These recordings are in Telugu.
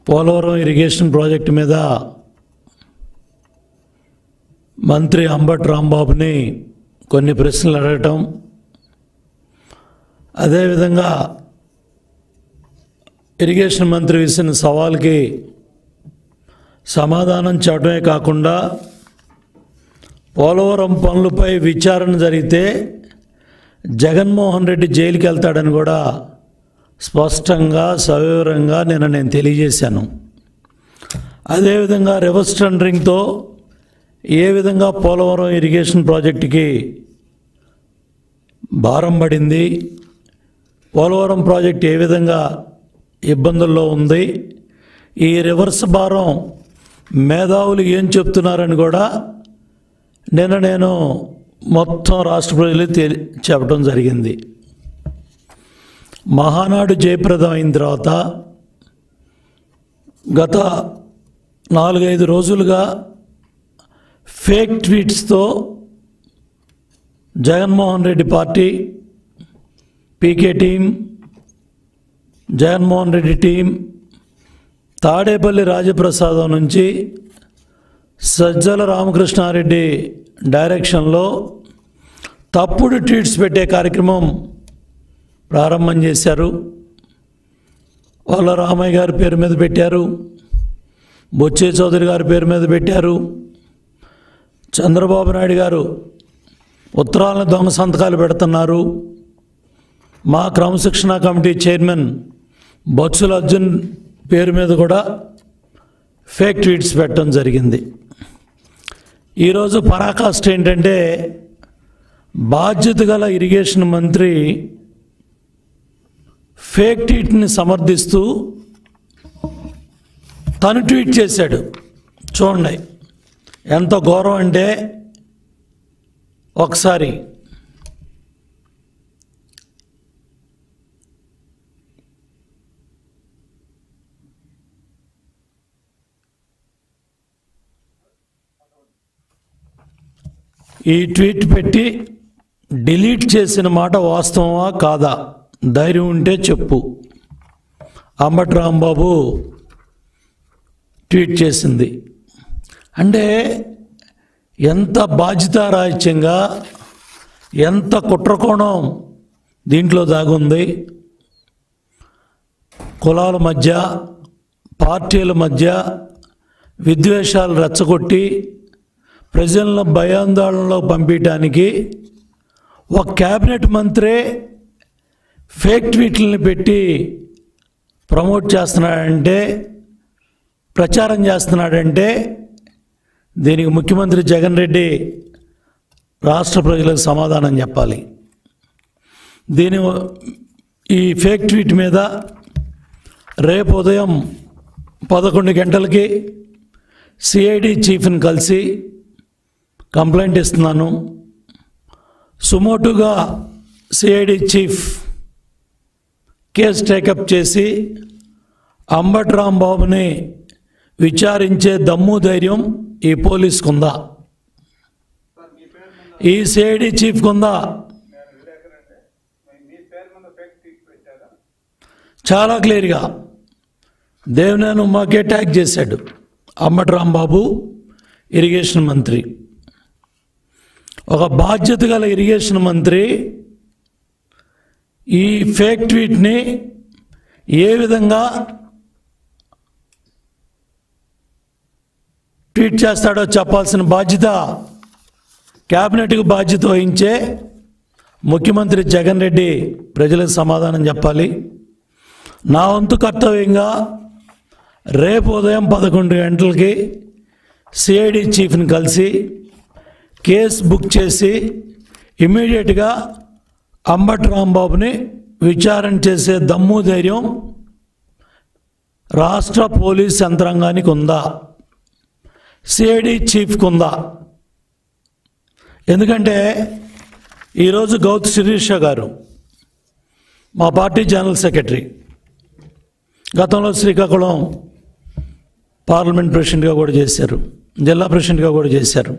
పోలవరం ఇరిగేషన్ ప్రాజెక్టు మీద మంత్రి అంబట్ రాంబాబుని కొన్ని ప్రశ్నలు అడగటం అదేవిధంగా ఇరిగేషన్ మంత్రి విసిన సవాల్కి సమాధానం చెప్పడమే కాకుండా పోలవరం పనులపై విచారణ జరిగితే జగన్మోహన్ రెడ్డి జైలుకి వెళ్తాడని కూడా స్పష్టంగా సవివరంగా నిన్న నేను తెలియజేశాను అదేవిధంగా రివర్స్ టెండరింగ్తో ఏ విధంగా పోలవరం ఇరిగేషన్ ప్రాజెక్టుకి భారం పడింది పోలవరం ప్రాజెక్ట్ ఏ విధంగా ఇబ్బందుల్లో ఉంది ఈ రివర్స్ భారం మేధావులు ఏం చెప్తున్నారని కూడా నిన్న నేను మొత్తం రాష్ట్ర ప్రజలు తెలి చెప్పడం జరిగింది మహానాడు జయప్రదం అయిన తర్వాత గత నాలుగైదు రోజులుగా ఫేక్ ట్వీట్స్తో Jaganmohan Reddy party PK team Jaganmohan Reddy team Tadepalli రాజప్రసాదం నుంచి సజ్జల రామకృష్ణారెడ్డి డైరెక్షన్లో తప్పుడు ట్వీట్స్ పెట్టే కార్యక్రమం ప్రారంభం చేశారు వాళ్ళ రామయ్య గారి పేరు మీద పెట్టారు బొచ్చే చౌదరి గారి పేరు మీద పెట్టారు చంద్రబాబు నాయుడు గారు ఉత్తరాలను దొంగ సంతకాలు పెడుతున్నారు మా క్రమశిక్షణ కమిటీ చైర్మన్ బొత్సుల అర్జున్ పేరు మీద కూడా ఫేక్ ట్వీట్స్ పెట్టడం జరిగింది ఈరోజు పరాకాష్ట ఏంటంటే బాధ్యత గల ఇరిగేషన్ మంత్రి ఫేక్ ట్వీట్ని సమర్థిస్తూ తను ట్వీట్ చేశాడు చూడండి ఎంత ఘోరం అంటే ఒకసారి ఈ ట్వీట్ పెట్టి డిలీట్ చేసిన మాట వాస్తవమా కాదా ధైర్యం ఉంటే చెప్పు అంబటి రాంబాబు ట్వీట్ చేసింది అంటే ఎంత బాధ్యతారాహిత్యంగా ఎంత కుట్రకోణం దీంట్లో దాగుంది కులాల మధ్య పార్టీల మధ్య విద్వేషాలు రెచ్చగొట్టి ప్రజలను భయాందోళనలో పంపించడానికి ఒక క్యాబినెట్ మంత్రే ఫేక్ ట్వీట్లని పెట్టి ప్రమోట్ చేస్తున్నాడంటే ప్రచారం చేస్తున్నాడంటే దీనికి ముఖ్యమంత్రి జగన్ రెడ్డి రాష్ట్ర ప్రజలకు సమాధానం చెప్పాలి దీని ఈ ఫేక్ ట్వీట్ మీద రేపు ఉదయం పదకొండు గంటలకి సిఐడి చీఫ్ని కలిసి కంప్లైంట్ ఇస్తున్నాను సుమోటుగా సిఐడి చీఫ్ కేసు టేకప్ చేసి అంబట్ రాంబాబుని విచారించే దమ్ము ధైర్యం ఈ పోలీసుకు ఉందా ఈ సిఐడి చీఫ్కి ఉందా చాలా క్లియర్గా దేవినేని ఉమాకే ట్యాగ్ చేశాడు అంబటి రాంబాబు ఇరిగేషన్ మంత్రి ఒక బాధ్యత గల ఇరిగేషన్ మంత్రి ఈ ఫేక్ ట్వీట్ని ఏ విధంగా ట్వీట్ చేస్తాడో చెప్పాల్సిన బాధ్యత క్యాబినెట్కి బాధ్యత వహించే ముఖ్యమంత్రి జగన్ రెడ్డి ప్రజలకు సమాధానం చెప్పాలి నా వంతు కర్తవ్యంగా రేపు ఉదయం పదకొండు గంటలకి సిఐడి చీఫ్ని కలిసి కేసు బుక్ చేసి ఇమ్మీడియట్గా అంబటి రాంబాబుని విచారణ చేసే దమ్ము ధైర్యం రాష్ట్ర పోలీస్ యంత్రాంగానికి ఉందా సిఐడి చీఫ్కి ఉందా ఎందుకంటే ఈరోజు గౌత్ శిరీష గారు మా పార్టీ జనరల్ సెక్రటరీ గతంలో శ్రీకాకుళం పార్లమెంట్ ప్రెసిడెంట్గా కూడా చేశారు జిల్లా ప్రెసిడెంట్గా కూడా చేశారు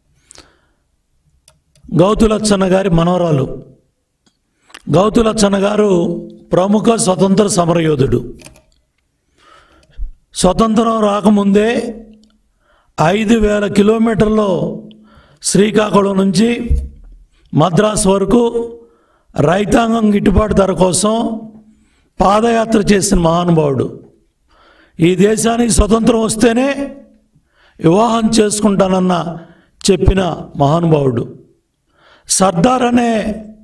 గౌతు లచ్చన్న గారి మనవరాలు గౌతు లచ్చన్న గారు ప్రముఖ స్వతంత్ర సమరయోధుడు స్వతంత్రం రాకముందే ఐదు వేల కిలోమీటర్లు శ్రీకాకుళం నుంచి మద్రాసు వరకు రైతాంగం గిట్టుబాటు ధర కోసం పాదయాత్ర చేసిన మహానుభావుడు ఈ దేశానికి స్వతంత్రం వస్తేనే వివాహం చేసుకుంటానన్న చెప్పిన మహానుభావుడు సర్దార్ అనే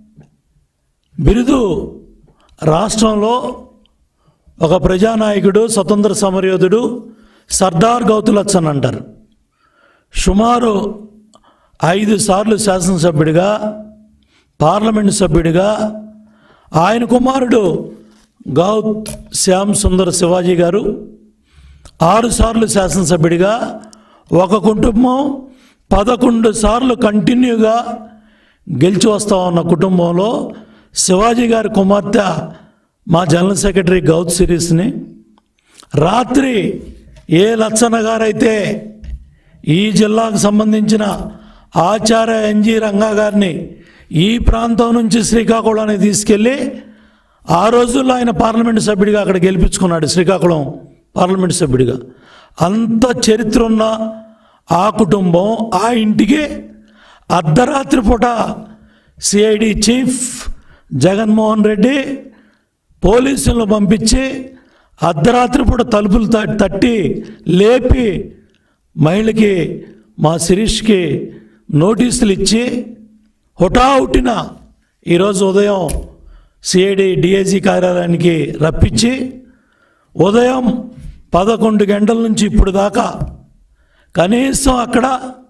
బిరుదు రాష్ట్రంలో ఒక ప్రజానాయకుడు స్వతంత్ర సమరయోధుడు సర్దార్ గౌతులచ్చన్ అంటారు సుమారు ఐదు సార్లు శాసనసభ్యుడిగా పార్లమెంటు సభ్యుడిగా ఆయన కుమారుడు గౌత్ శ్యామ్ సుందర్ శివాజీ గారు ఆరు సార్లు శాసనసభ్యుడిగా ఒక కుటుంబం పదకొండు సార్లు కంటిన్యూగా గెలిచి వస్తా ఉన్న కుటుంబంలో శివాజీ గారి కుమార్తె మా జనరల్ సెక్రటరీ గౌత్ సిరీస్ని రాత్రి ఏ లచ్చన్న గారైతే ఈ జిల్లాకు సంబంధించిన ఆచార్య ఎన్జి రంగా గారిని ఈ ప్రాంతం నుంచి శ్రీకాకుళానికి తీసుకెళ్ళి ఆ రోజుల్లో ఆయన పార్లమెంటు సభ్యుడిగా అక్కడ గెలిపించుకున్నాడు శ్రీకాకుళం పార్లమెంటు సభ్యుడిగా అంత చరిత్ర ఉన్న ఆ కుటుంబం ఆ ఇంటికి అర్ధరాత్రి పూట సిఐడి చీఫ్ జగన్మోహన్ రెడ్డి పోలీసులను పంపించి అర్ధరాత్రి పూట తలుపులు త- తట్టి లేపి మహిళకి మా శిరీష్కి నోటీసులు ఇచ్చి హుటాహుటిన ఈరోజు ఉదయం సిఐడి డిఐజీ కార్యాలయానికి రప్పించి ఉదయం పదకొండు గంటల నుంచి ఇప్పుడు దాకా కనీసం అక్కడ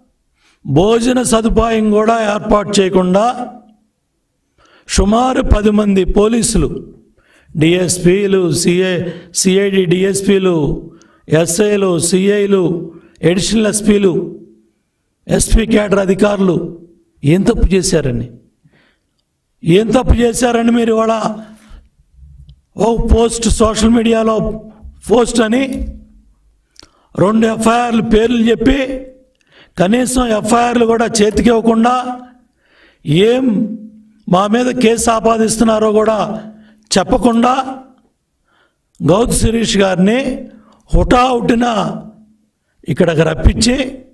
భోజన సదుపాయం కూడా ఏర్పాటు చేయకుండా సుమారు పది మంది పోలీసులు డిఎస్పీలు సిఐ సిఐడి డిఎస్పీలు ఎస్ఐలు సిఐలు ఎడిషనల్ ఎస్పీలు ఎస్పీ క్యాడర్ అధికారులు ఏం తప్పు చేశారని ఏం తప్పు చేశారని మీరు ఇవాళ ఓ పోస్ట్ సోషల్ మీడియాలో పోస్ట్ అని రెండు ఎఫ్ఐఆర్లు పేర్లు చెప్పి కనీసం ఎఫ్ఐఆర్లు కూడా చేతికి ఇవ్వకుండా ఏం మా మీద కేసు ఆపాదిస్తున్నారో కూడా చెప్పకుండా గౌత్ శిరీష్ గారిని హుటాహుటిన ఇక్కడికి రప్పించి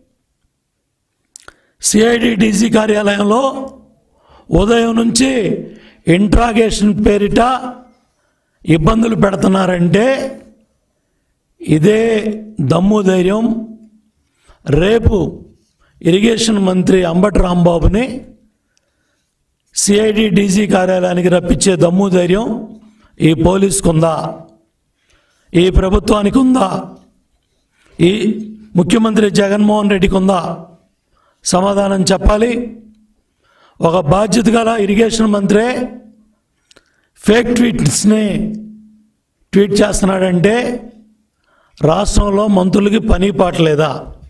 సిఐడి డీజీ కార్యాలయంలో ఉదయం నుంచి ఇంట్రాగేషన్ పేరిట ఇబ్బందులు పెడుతున్నారంటే ఇదే దమ్ము ధైర్యం రేపు ఇరిగేషన్ మంత్రి అంబటి రాంబాబుని సిఐడి డీజీ కార్యాలయానికి రప్పించే దమ్ము ధైర్యం ఈ పోలీసుకు ఉందా ఈ ప్రభుత్వానికి ఉందా ఈ ముఖ్యమంత్రి జగన్మోహన్ రెడ్డికి ఉందా సమాధానం చెప్పాలి ఒక బాధ్యత గల ఇరిగేషన్ మంత్రే ఫేక్ ట్వీట్స్ని ట్వీట్ చేస్తున్నాడంటే రాష్ట్రంలో మంత్రులకి పని పాట లేదా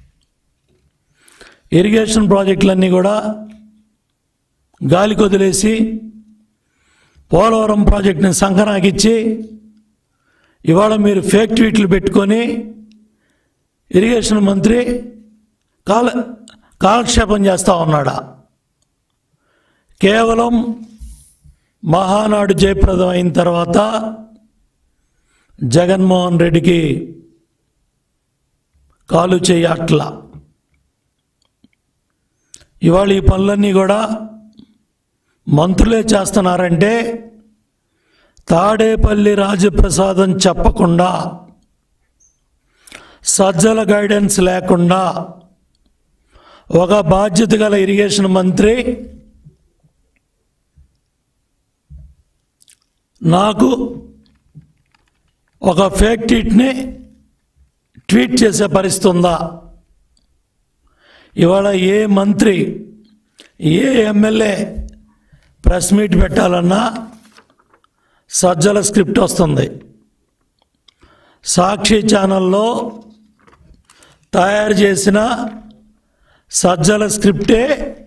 ఇరిగేషన్ ప్రాజెక్టులన్నీ కూడా గాలికి వదిలేసి పోలవరం ప్రాజెక్టుని సంకనాకిచ్చి ఇవాళ మీరు ఫేక్ ట్వీట్లు పెట్టుకొని ఇరిగేషన్ మంత్రి కాల కాలక్షేపం చేస్తూ ఉన్నాడా కేవలం మహానాడు జయప్రదం అయిన తర్వాత జగన్మోహన్ రెడ్డికి కాలు చేయట్లా ఇవాళ ఈ పనులన్నీ కూడా మంత్రులే చేస్తున్నారంటే తాడేపల్లి రాజప్రసాదం చెప్పకుండా సజ్జల గైడెన్స్ లేకుండా ఒక బాధ్యత గల ఇరిగేషన్ మంత్రి నాకు ఒక ఫేక్ ట్వీట్ని ట్వీట్ చేసే పరిస్థితి ఉందా ఇవాళ ఏ మంత్రి ఏ ఎమ్మెల్యే ప్రెస్ మీట్ పెట్టాలన్నా సజ్జల స్క్రిప్ట్ వస్తుంది సాక్షి ఛానల్లో తయారు చేసిన సజ్జల స్క్రిప్టే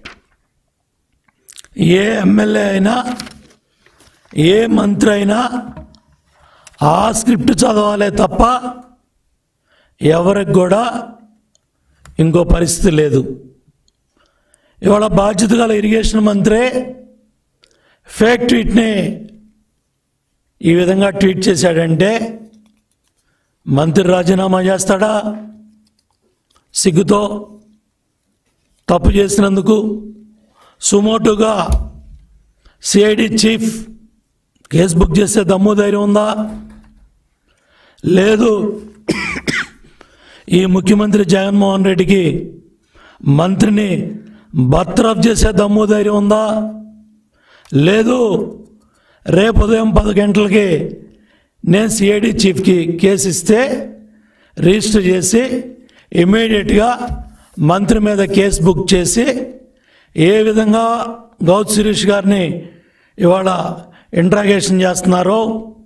ఏ ఎమ్మెల్యే అయినా ఏ మంత్రి అయినా ఆ స్క్రిప్ట్ చదవాలే తప్ప ఎవరికి కూడా ఇంకో పరిస్థితి లేదు ఇవాళ బాధ్యత గల ఇరిగేషన్ మంత్రే ఫేక్ ట్వీట్ని ఈ విధంగా ట్వీట్ చేశాడంటే మంత్రి రాజీనామా చేస్తాడా సిగ్గుతో తప్పు చేసినందుకు సుమోటుగా సిఐడి చీఫ్ కేసు బుక్ చేసే దమ్ము ధైర్యం ఉందా లేదు ఈ ముఖ్యమంత్రి జగన్మోహన్ రెడ్డికి మంత్రిని బర్తరఫ్ చేసే దమ్ము ధైర్యం ఉందా లేదు రేపు ఉదయం పది గంటలకి నేను సిఐడి చీఫ్కి కేసు ఇస్తే రిజిస్టర్ చేసి ఇమీడియట్గా మంత్రి మీద కేసు బుక్ చేసి ఏ విధంగా గౌత్ శిరీష్ గారిని ఇవాళ ఇంట్రాగేషన్ చేస్తున్నారో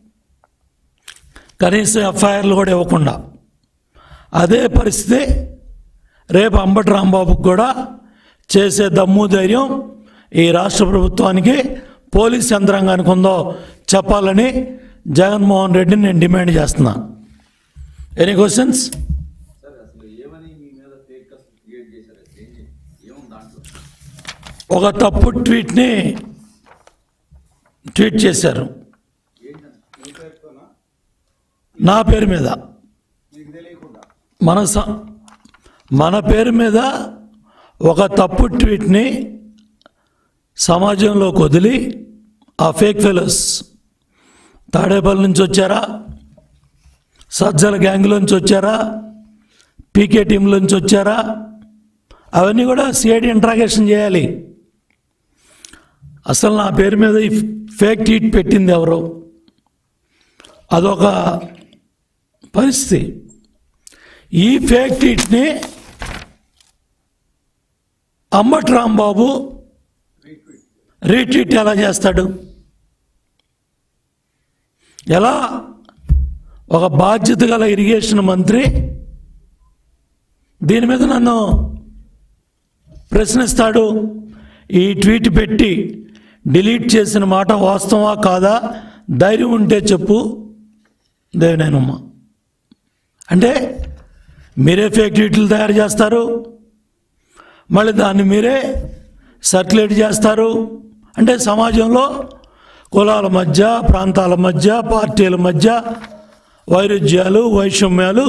కనీసం ఎఫ్ఐఆర్లు కూడా ఇవ్వకుండా అదే పరిస్థితి రేపు అంబటి రాంబాబుకు కూడా చేసే దమ్ము ధైర్యం ఈ రాష్ట్ర ప్రభుత్వానికి పోలీస్ యంత్రాంగానికి ఉందో చెప్పాలని జగన్మోహన్ రెడ్డిని నేను డిమాండ్ చేస్తున్నా ఎనీ క్వశ్చన్స్ సార్ అసలు ఏమని మీ మీద ఫేక్ అసలు క్రియేట్ చేశారు అసలు ఏం చే- ఏముంది దాంట్లో ఒక తప్పు ట్వీట్ని ట్వీట్ చేశారు ఏంటంటే మీ పేరుతోనా నా పేరు మీద మీకు తెలియకుండా మన స- మన పేరు మీద ఒక తప్పు ట్వీట్ని సమాజంలోకి వదిలి ఆ ఫేక్ ఫెలోస్ తాడేపల్లి నుంచి వచ్చారా సజ్జల గ్యాంగ్లోంచి వచ్చారా పీకే టీంలోంచి వచ్చారా అవన్నీ కూడా సిఐడి ఇంట్రాగేషన్ చేయాలి అసలు నా పేరు మీద ఈ ఫేక్ ట్వీట్ పెట్టింది ఎవరు అదొక పరిస్థితి ఈ ఫేక్ ట్వీట్ని అంబటి రాంబాబు రీట్వీట్ ఎలా చేస్తాడు ఎలా ఒక బాధ్యత గల ఇరిగేషన్ మంత్రి దీని మీద నన్ను ప్రశ్నిస్తాడు ఈ ట్వీట్ పెట్టి డిలీట్ చేసిన మాట వాస్తవా కాదా ధైర్యం ఉంటే చెప్పు దేవినేనమ్మ అంటే మీరే ఫేక్ ట్వీట్లు తయారు చేస్తారు మళ్ళీ దాన్ని మీరే సర్క్యులేట్ చేస్తారు అంటే సమాజంలో కులాల మధ్య ప్రాంతాల మధ్య పార్టీల మధ్య వైరుధ్యాలు వైషమ్యాలు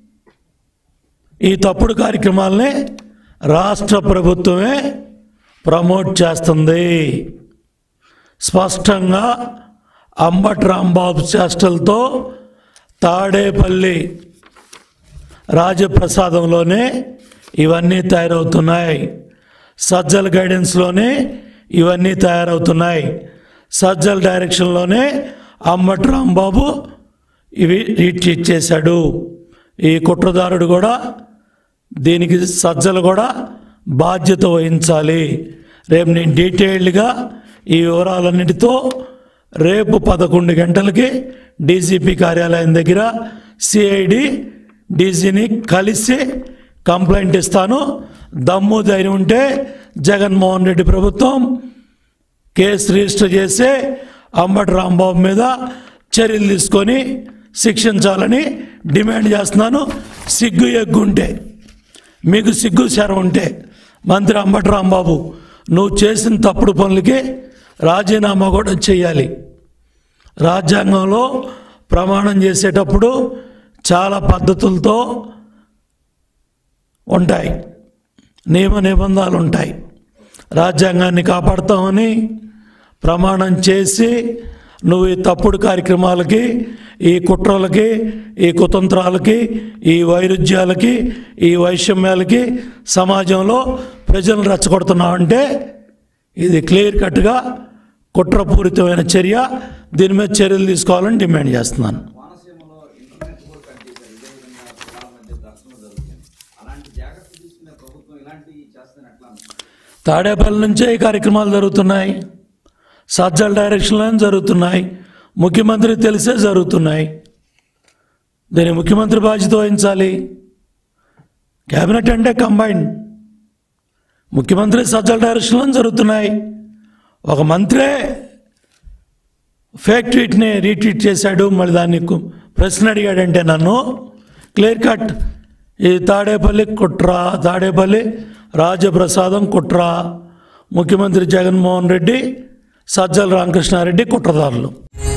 ఈ తప్పుడు కార్యక్రమాలని రాష్ట్ర ప్రభుత్వమే ప్రమోట్ చేస్తుంది స్పష్టంగా అంబటి రాంబాబు చేష్టలతో తాడేపల్లి రాజప్రసాదంలోనే ఇవన్నీ తయారవుతున్నాయి సజ్జల గైడెన్స్లోనే ఇవన్నీ తయారవుతున్నాయి సజ్జల డైరెక్షన్లోనే అమ్మటి రాంబాబు ఇవి రీట్రీట్ చేశాడు ఈ కుట్రదారుడు కూడా దీనికి సజ్జలు కూడా బాధ్యత వహించాలి రేపు నేను డీటెయిల్డ్గా ఈ వివరాలన్నిటితో రేపు పదకొండు గంటలకి డీజీపీ కార్యాలయం దగ్గర సిఐడి డీజీని కలిసి కంప్లైంట్ ఇస్తాను దమ్ము ధైర్యం ఉంటే జగన్మోహన్ రెడ్డి ప్రభుత్వం కేసు రిజిస్టర్ చేసి అంబటి రాంబాబు మీద చర్యలు తీసుకొని శిక్షించాలని డిమాండ్ చేస్తున్నాను సిగ్గు ఎగ్గుంటే మీకు సిగ్గు శరం ఉంటే మంత్రి అంబటి రాంబాబు నువ్వు చేసిన తప్పుడు పనులకి రాజీనామా కూడా చేయాలి రాజ్యాంగంలో ప్రమాణం చేసేటప్పుడు చాలా పద్ధతులతో ఉంటాయి నియమ నిబంధనలు ఉంటాయి రాజ్యాంగాన్ని కాపాడుతామని ప్రమాణం చేసి నువ్వు ఈ తప్పుడు కార్యక్రమాలకి ఈ కుట్రలకి ఈ కుతంత్రాలకి ఈ వైరుధ్యాలకి ఈ వైషమ్యాలకి సమాజంలో ప్రజలను రెచ్చగొడుతున్నావంటే ఇది క్లియర్ కట్గా కుట్రపూరితమైన చర్య దీని మీద చర్యలు తీసుకోవాలని డిమాండ్ చేస్తున్నాను కోనసీమలో ఇంటర్నెట్ కూడా కట్ చేశారు ఇదే విధంగా కులాల మధ్య ఘర్షణ జరుగుతుంది అలాంటి జాగ్రత్తలు తీసుకునే ప్రభుత్వం ఇలాంటివి చేస్తాను ఎట్లా అనుకుంటున్నారు? తాడేపల్లి నుంచే ఈ కార్యక్రమాలు జరుగుతున్నాయి సజ్జల డైరెక్షన్లోనే జరుగుతున్నాయి ముఖ్యమంత్రి తెలిసే జరుగుతున్నాయి దీని ముఖ్యమంత్రి బాధ్యత వహించాలి క్యాబినెట్ అంటే కంబైన్ ముఖ్యమంత్రి సజ్జల డైరెక్షన్లో జరుగుతున్నాయి ఒక మంత్రే ఫేక్ ట్వీట్ని రీట్వీట్ చేశాడు మళ్ళీ దాన్ని కు- ప్రశ్న అడిగాడంటే నన్ను క్లియర్ కట్ ఈ తాడేపల్లి కుట్ర తాడేపల్లి రాజప్రసాదం కుట్ర ముఖ్యమంత్రి జగన్మోహన్ రెడ్డి సజ్జల రామకృష్ణారెడ్డి కుట్రదారులు